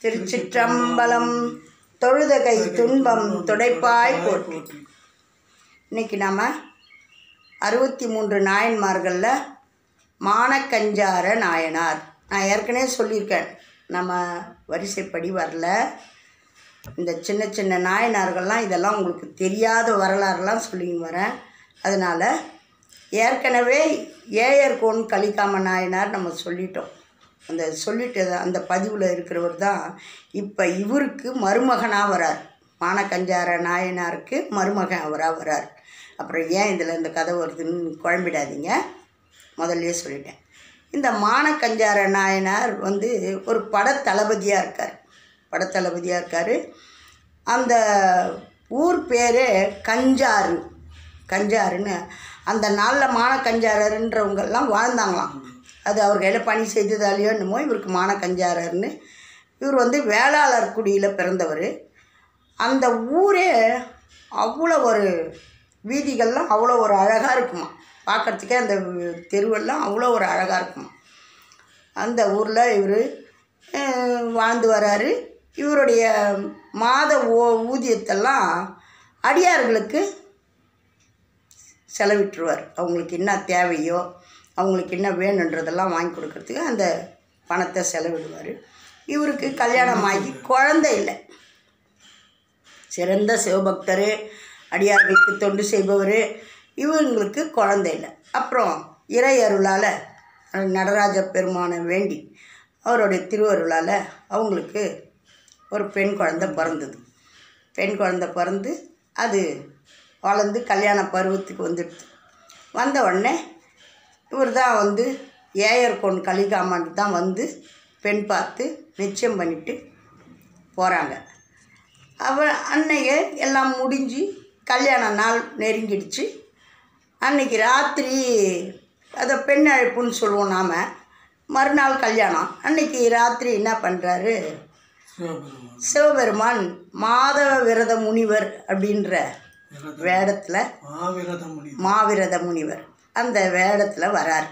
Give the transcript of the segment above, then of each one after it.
திருச்சிற்றம்பலம் தொழுதகை துன்பம் துடைப்பாய் போற்றி இன்னைக்கு நாம் அறுபத்தி மூன்று நாயன்மார்களில் மானக்கஞ்சார நாயனார் நான் ஏற்கனவே சொல்லியிருக்கேன் நம்ம வரிசைப்படி வரல இந்த சின்ன சின்ன நாயனார்கள்லாம் இதெல்லாம் உங்களுக்கு தெரியாத வரலாறுலாம் சொல்லின்னு வரேன் அதனால் ஏற்கனவே ஏயர் கோன் கலிக்காம நாயனார் நம்ம சொல்லிட்டோம் அந்த சொல்லிட்டு அந்த பதிவில் இருக்கிறவர் தான் இப்போ இவருக்கு மருமகனாக வரார் மானக்கஞ்சார நாயனாருக்கு மருமகன் அவராக வரார் அப்புறம் ஏன் இதில் இந்த கதை வருதுன்னு குழம்பிடாதீங்க முதல்லயே சொல்லிட்டேன் இந்த மானக்கஞ்சார நாயனார் வந்து ஒரு படத்தளபதியாக இருக்கார் படத்தளபதியாக இருக்கார் அந்த ஊர் பேரே கஞ்சாறு கஞ்சாருன்னு அந்த நாளில் மானக்கஞ்சாரருன்றவங்கெல்லாம் வாழ்ந்தாங்களாம் அது அவர் கையில் பணி செய்ததாலேயோ என்னமோ இவருக்கு மானக்கஞ்சாரர்னு இவர் வந்து வேளாளர் குடியில் பிறந்தவர் அந்த ஊரே அவ்வளோ ஒரு வீதிகள்லாம் அவ்வளோ ஒரு அழகாக இருக்குமா பார்க்குறதுக்கே அந்த தெருவெல்லாம் அவ்வளோ ஒரு அழகாக இருக்குமா அந்த ஊரில் இவர் வாழ்ந்து வராரு இவருடைய மாத ஓ ஊதியத்தெல்லாம் அடியார்களுக்கு செலவிட்டுருவார் அவங்களுக்கு என்ன தேவையோ அவங்களுக்கு என்ன வேணுன்றதெல்லாம் வாங்கி கொடுக்கறதுக்கு அந்த பணத்தை செலவிடுவார் இவருக்கு கல்யாணம் ஆகி குழந்தை இல்லை சிறந்த சிவபக்தர் அடியார்களுக்கு தொண்டு செய்பவர் இவங்களுக்கு குழந்தை இல்லை அப்புறம் இறை அருளால் நடராஜ பெருமானை வேண்டி அவருடைய திருவருளால் அவங்களுக்கு ஒரு பெண் குழந்தை பிறந்தது பெண் குழந்தை பிறந்து அது வளர்ந்து கல்யாண பருவத்துக்கு வந்துடுது வந்த உடனே இவர் தான் வந்து ஏயர் கொன் கலிகாமன் தான் வந்து பெண் பார்த்து நிச்சயம் பண்ணிட்டு போகிறாங்க அவ அன்னைக்கு எல்லாம் முடிஞ்சு கல்யாண நாள் நெருங்கிடுச்சு அன்னைக்கு ராத்திரி அதை பெண் அழைப்புன்னு சொல்லுவோம் நாம் மறுநாள் கல்யாணம் அன்னைக்கு ராத்திரி என்ன பண்ணுறாரு சிவபெருமான் சிவபெருமான் மாதவ விரத முனிவர் அப்படின்ற விரதம் வேடத்தில் மாவிரத முனி மாவிரத முனிவர் அந்த வேடத்தில் வரார்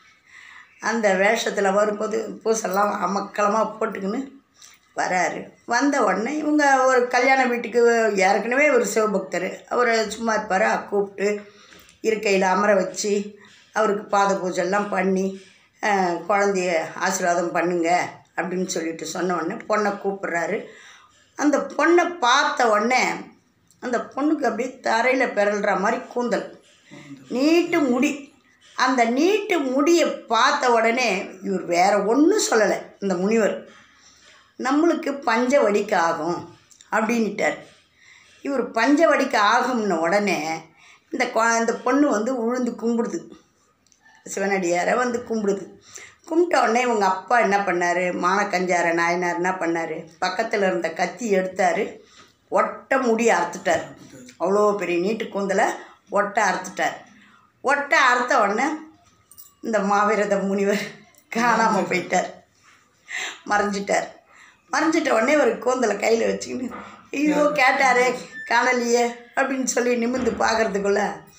அந்த வேஷத்தில் வரும்போது பூசெல்லாம் அமக்கலமாக போட்டுக்கின்னு வராரு வந்த உடனே இவங்க ஒரு கல்யாண வீட்டுக்கு ஏற்கனவே ஒரு சிவபக்தர் அவரை சும்மா இருப்பார் கூப்பிட்டு இருக்கையில் அமர வச்சு அவருக்கு பாத பூஜைலாம் பண்ணி அஹ், குழந்தைய ஆசீர்வாதம் பண்ணுங்க அப்படின்னு சொல்லிட்டு சொன்ன உடனே பொண்ணை கூப்பிட்றாரு அந்த பொண்ணை பார்த்த உடனே அந்த பொண்ணுக்கு அப்படியே தரையில் பிறல்ற மாதிரி கூந்தல் நீட்டு முடி அந்த நீட்டு முடியை பார்த்த உடனே இவர் வேற ஒன்றும் சொல்லலை இந்த முனிவர் நம்மளுக்கு பஞ்ச வடிக்க ஆகும் அப்படின்ட்டார் இவர் பஞ்ச வடிக்க ஆகும்ன உடனே இந்த கொ- இந்த பொண்ணு வந்து உழுந்து கும்பிடுது சிவனடியாரை வந்து கும்பிடுது கும்பிட்ட உடனே இவங்க அப்பா என்ன பண்ணார் மானக்கஞ்சார நாயனார் என்ன பண்ணார் பக்கத்தில் இருந்த கத்தி எடுத்தார் ஒட்ட முடி அறுத்துட்டார் அவ்வளோ பெரிய நீட்டு கூந்தலை ஒட்ட அறுத்துட்டார் ஒட்ட அறுத்த உடனே இந்த மாவீரத முனிவர் காணாமல் போயிட்டார் மறைஞ்சிட்டார் மறைஞ்சிட்ட உடனே ஒரு கூந்தலை கையில் வச்சுக்கின்னு ஐயோ கேட்டாரே காணலையே அப்படின்னு சொல்லி நிமிர்ந்து பார்க்கறதுக்குள்ள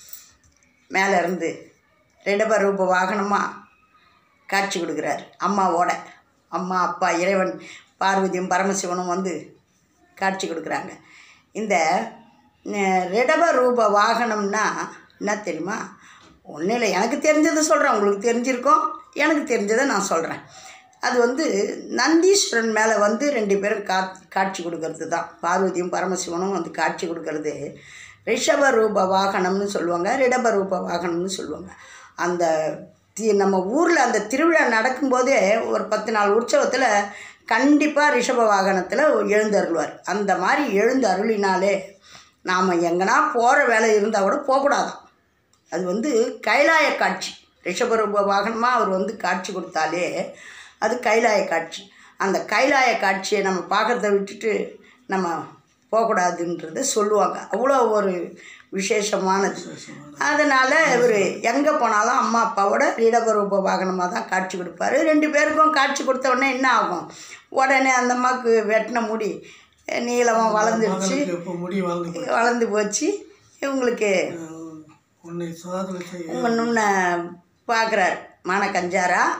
மேலே இருந்து ரெண்டப ரூப வாகனமாக காட்சி கொடுக்குறார் அம்மாவோட அம்மா அப்பா இறைவன் பார்வதியும் பரமசிவனும் வந்து காட்சி கொடுக்குறாங்க இந்த அஹ், ரிடப ரூப வாகனம்னா என்ன தெரியுமா ஒன்றும் இல்லை எனக்கு தெரிஞ்சதை சொல்கிறேன் உங்களுக்கு தெரிஞ்சிருக்கோம் எனக்கு தெரிஞ்சதை நான் சொல்கிறேன் அது வந்து நந்தீஸ்வரன் மேலே வந்து ரெண்டு பேரும் கா காட்சி கொடுக்கறது தான் பார்வதியும் பரமசிவனும் வந்து காட்சி கொடுக்கறது ரிஷப ரூப வாகனம்னு சொல்லுவாங்க ரிடப ரூப வாகனம்னு சொல்லுவாங்க அந்த தி நம்ம ஊரில் அந்த திருவிழா நடக்கும்போதே ஒரு பத்து நாள் உற்சவத்தில் கண்டிப்பாக ரிஷப வாகனத்தில் எழுந்தருள்வார் அந்த மாதிரி எழுந்து அருளினாலே நாம் எங்கன்னா போகிற வேலை இருந்தால் கூட போகக்கூடாதான் அது வந்து கைலாய காட்சி ரிஷபரூப வாகனமாக அவர் வந்து காட்சி கொடுத்தாலே அது கைலாய காட்சி அந்த கைலாய காட்சியை நம்ம பார்க்கறத விட்டுட்டு நம்ம போகக்கூடாதுன்றத சொல்லுவாங்க அவ்வளோ ஒரு விசேஷமானது அதனால் இவர் எங்கே போனாலும் அம்மா அப்பாவோட ரிடபரூப வாகனமாக தான் காட்சி கொடுப்பாரு ரெண்டு பேருக்கும் காட்சி கொடுத்த உடனே என்ன ஆகும் உடனே அந்த அம்மாவுக்கு வெட்டின முடி நீளமாக வளர்ந்துடுச்சு மகளுக்கு இப்போ முடி வாழ்ந்து போய் வளர்ந்து போச்சு இவங்களுக்கு உன்னை சாதனை செய்ய ஒன்றுன்னு பார்க்குறாரு மானக்கஞ்சாரா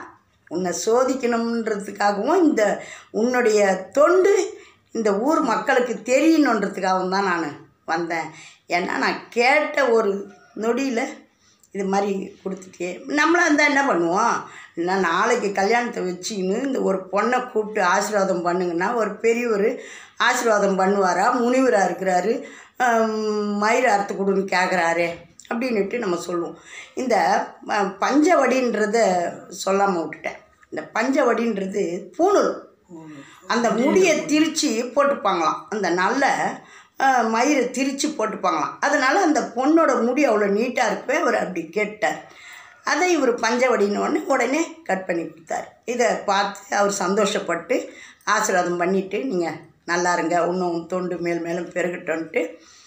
உன்னை சோதிக்கணுன்றதுக்காகவும் இந்த உன்னுடைய தொண்டு இந்த ஊர் மக்களுக்கு தெரியணுன்றதுக்காகவும் தான் நான் வந்தேன் ஏன்னா நான் கேட்ட ஒரு நொடியில் இது மாதிரி கொடுத்துட்டே நம்மளாக இருந்தால் என்ன பண்ணுவோம் நான் நாளைக்கு கல்யாணத்தை வச்சுக்கின்னு இந்த ஒரு பொண்ணை கூப்பிட்டு ஆசீர்வாதம் பண்ணுங்கன்னா ஒரு பெரியவர் ஆசீர்வாதம் பண்ணுவாரா முனிவராக இருக்கிறாரு ஆம், மயிர் அறுத்து கொடுன்னு கேட்குறாரு அப்படின்னுட்டு நம்ம சொல்லுவோம் இந்த அஹ், பஞ்சவடின்றத சொல்லாமல் விட்டுட்டேன் இந்த பஞ்சவடின்றது பூணூல் அந்த முடியை திரித்து போட்டுப்பாங்களாம் அந்த நல்ல அஹ், மயிரை திரித்து போட்டுப்பாங்களாம் அதனால் அந்த பொண்ணோட முடி அவ்வளோ நீட்டாக இருக்கவே அவர் அப்படி கேட்டார் அதை இவர் பஞ்சவடின்னு உடனே உடனே கட் பண்ணி கொடுத்தாரு இதை பார்த்து அவர் சந்தோஷப்பட்டு ஆசீர்வாதம் பண்ணிவிட்டு நீங்கள் நல்லா இருங்க இன்னும் தொண்டு மேல் மேலும் பெருகட்டும்ன்ட்டு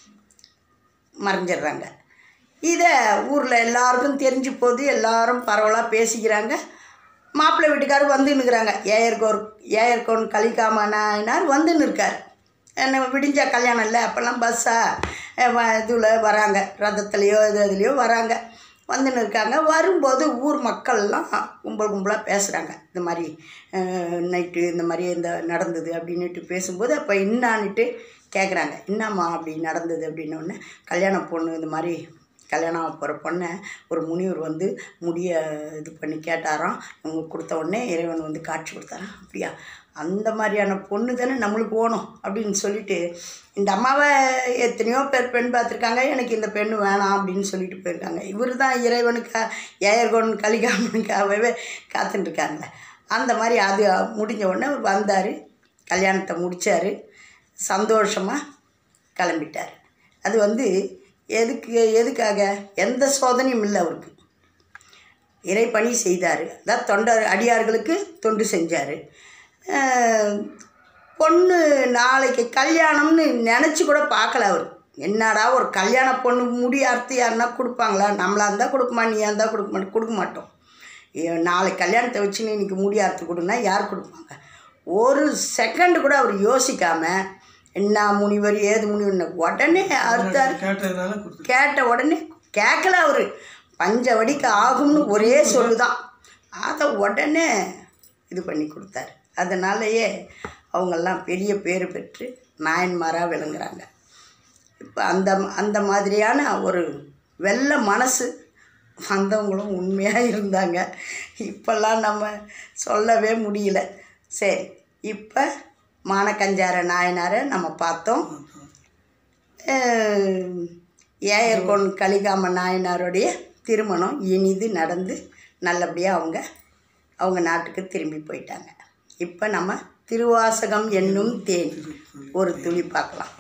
மறைஞ்சிடுறாங்க இதை ஊரில் எல்லாருக்கும் தெரிஞ்சு போது எல்லாரும் பரவலாக பேசிக்கிறாங்க மாப்பிள்ளை வீட்டுக்காரர் வந்துன்னுக்குறாங்க ஏயர்கோர் ஏயர்கோன் கலிக்காம நாயனார் வந்துன்னு இருக்கார் என்ன விடிஞ்சா கல்யாணம் இல்லை அப்போல்லாம் பஸ்ஸா இதில் வராங்க ரதத்துலேயோ இது இதுலேயோ வராங்க வந்துன்னு இருக்காங்க வரும்போது ஊர் மக்கள்லாம் கும்பல் கும்பலாக பேசுகிறாங்க இந்த மாதிரி நைட்டு இந்த மாதிரி இந்த நடந்தது அப்படின்னுட்டு பேசும்போது அப்போ என்னான்னுட்டு கேட்குறாங்க என்னம்மா அப்படி நடந்தது அப்படின்னோடனே கல்யாண பொண்ணு இந்த மாதிரி கல்யாணம் ஆக போகிற பொண்ணை ஒரு முனிவர் வந்து முடிய இது பண்ணி கேட்டாராம் இவங்க கொடுத்த உடனே இறைவன் வந்து காட்சி கொடுத்தாராம் அப்படியா அந்த மாதிரியான பொண்ணு தானே நம்மளுக்கு ஓணும் அப்படின்னு சொல்லிட்டு இந்த அம்மாவை எத்தனையோ பேர் பெண் பார்த்துருக்காங்க எனக்கு இந்த பெண்ணு வேணாம் அப்படின்னு சொல்லிட்டு போயிருக்காங்க இவர் தான் இறைவனுக்கா ஏயர்கோன் கலிகாமனுக்காகவே காத்துட்டுருக்காங்க அந்த மாதிரி அது முடிஞ்ச உடனே அவர் வந்தார் கல்யாணத்தை முடித்தார் சந்தோஷமாக கிளம்பிட்டார் அது வந்து எதுக்கு எதுக்காக எந்த சோதனையும் இல்லை அவருக்கு இறைப்பணி செய்தார் அதாவது தொண்டர் அடியார்களுக்கு தொண்டு செஞ்சார் பொண்ணு நாளைக்கு கல்யாணம்னு நினச்சி கூட பார்க்கல அவர் என்னடா ஒரு கல்யாண பொண்ணு முடி அறுத்து யாருன்னா கொடுப்பாங்களா நம்மளா இருந்தால் கொடுக்குமா நீ இருந்தால் கொடுக்க மாட்டோம் கொடுக்க மாட்டோம் ஐயோ, நாளைக்கு கல்யாணத்தை வச்சுன்னு இன்னைக்கு முடி அறுத்து கொடுன்னா யார் கொடுப்பாங்க ஒரு செகண்ட் கூட அவர் யோசிக்காமல் என்ன முனிவர் ஏது முனிவர் உடனே அறுத்தார் கேட்டதுனால கொடுத்து கேட்ட உடனே கேட்கல அவர் பஞ்சவடிக்கு ஆகும்னு ஒரே சொல்லுதான் அதை உடனே இது பண்ணி கொடுத்தாரு அதனாலேயே அவங்கெல்லாம் பெரிய பேர் பெற்று நாயன்மாராக விளங்குறாங்க இப்போ அந்த அந்த மாதிரியான ஒரு வெள்ளை மனசு வந்தவங்களும் உண்மையாக இருந்தாங்க இப்போல்லாம் நம்ம சொல்லவே முடியல சரி இப்போ மானக்கஞ்சார நாயனாரை நம்ம பார்த்தோம் அஹ், ஏயர்கோன் கலிகாம நாயனாருடைய திருமணம் இனிது நடந்து நல்லபடியாக அவங்க அவங்க நாட்டுக்கு திரும்பி போயிட்டாங்க இப்போ நம்ம திருவாசகம் என்னும் தேன் ஒரு துளி பார்க்கலாம்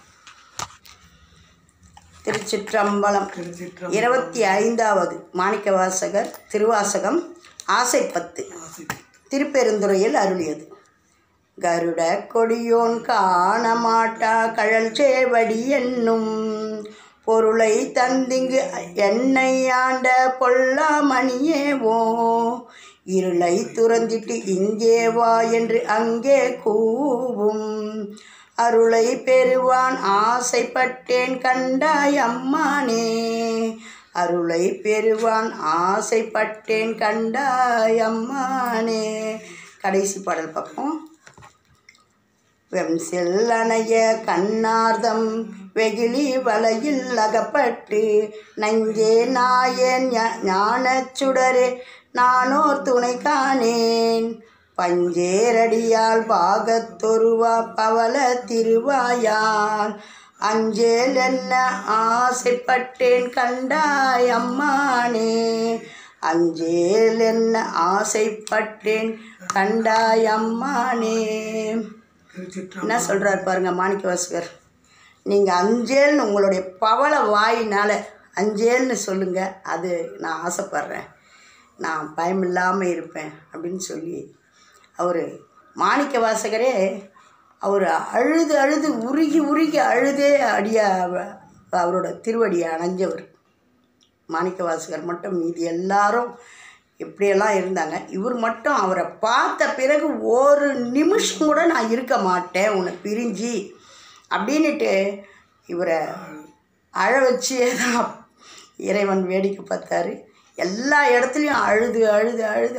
திருச்சிற்றம்பலம் திருச்சிற்றம் இருபத்தி ஐந்தாவது மாணிக்கவாசகர் திருவாசகம் ஆசைப்பத்து ஆசை திருப்பெருந்துறையில் அருளியது கருட கொடியோன் காண மாட்டா கழல் சேவடி என்னும் பொருளை தந்திங்கு என்னை ஆண்ட பொல்லாமணியேவோ இருளை துறந்திட்டு இங்கே வா என்று அங்கே கூவும் அருளை பெறுவான் ஆசைப்பட்டேன் கண்டாய் அம்மானே அருளை பெறுவான் ஆசைப்பட்டேன் கண்டாய் அம்மானே கடைசி பாடல் பார்ப்போம் வெம் செல்லணைய கண்ணார்தம் வெகிலி வலையில் அகப்பட்டு நஞ்சே நாயன் ஞா- ஞானச் சுடரே நானோர் துணை காணேன் பஞ்சேரடியால் பாகத்தொருவா பவள திருவாயால் அஞ்சேல் என்ன ஆசைப்பட்டேன் கண்டாய் அம்மானே அஞ்சேல் என்ன ஆசைப்பட்டேன் கண்டாய் அம்மானே திருச்சிற்றம் என்ன சொல்கிறார் பாருங்க மாணிக்க வாசகர் நீங்கள் அஞ்சேல்னு உங்களுடைய பவள வாயினால் அஞ்சேல்னு சொல்லுங்கள் அது நான் ஆசைப்பட்றேன் நான் பயமில்லாமல் இருப்பேன் அப்படின்னு சொல்லி அவர் மாணிக்க வாசகரே அவர் அழுது அழுது உருகி உருகி அழுதே அடியா அவரோட திருவடியை அணைஞ்சவர் மாணிக்க வாசகர் மட்டும் மீதி எல்லாரும் இப்படியெல்லாம் இருந்தாங்க இவர் மட்டும் அவரை பார்த்த பிறகு ஒரு நிமிஷம் கூட நான் இருக்க மாட்டேன் உன்னை பிரிஞ்சு அப்படின்னுட்டு இவரை அழ வச்சே தான் இறைவன் வேடிக்கை பார்த்தாரு எல்லா இடத்துலையும் அழுது அழுது அழுது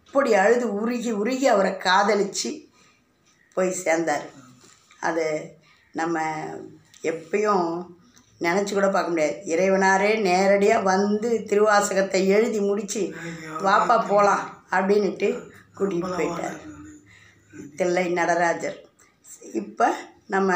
அப்படி அழுது உருகி உருகி அவரை காதலித்து போய் சேர்ந்தார் அது நம்ம எப்பயும் நினச்சி கூட பார்க்க முடியாது இறைவனாரே நேரடியாக வந்து திருவாசகத்தை எழுதி முடித்து வாப்பா போகலாம் அப்படின்னுட்டு கூட்டிகிட்டு போயிட்டார் தில்லை நடராஜர் இப்போ நம்ம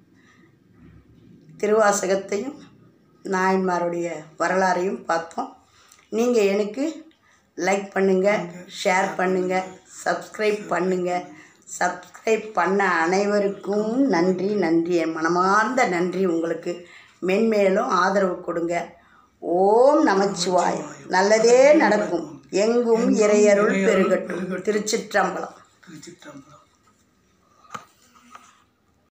திருவாசகத்தையும் நாயன்மாருடைய வரலாறையும் பார்த்தோம் நீங்கள் எனக்கு லைக் பண்ணுங்கள் ஷேர் பண்ணுங்கள் சப்ஸ்கிரைப் பண்ணுங்கள் சப்ஸ்கிரைப் பண்ண அனைவருக்கும் நன்றி நன்றி என் மனமார்ந்த நன்றி உங்களுக்கு மென்மேலும் ஆதரவு கொடுங்க ஓம் நமச்சிவாய் நல்லதே நடக்கும் எங்கும் இறையருள் பெருகட்டும் திருச்சிற்றம்பலம் திருச்சிற்றம்பலம்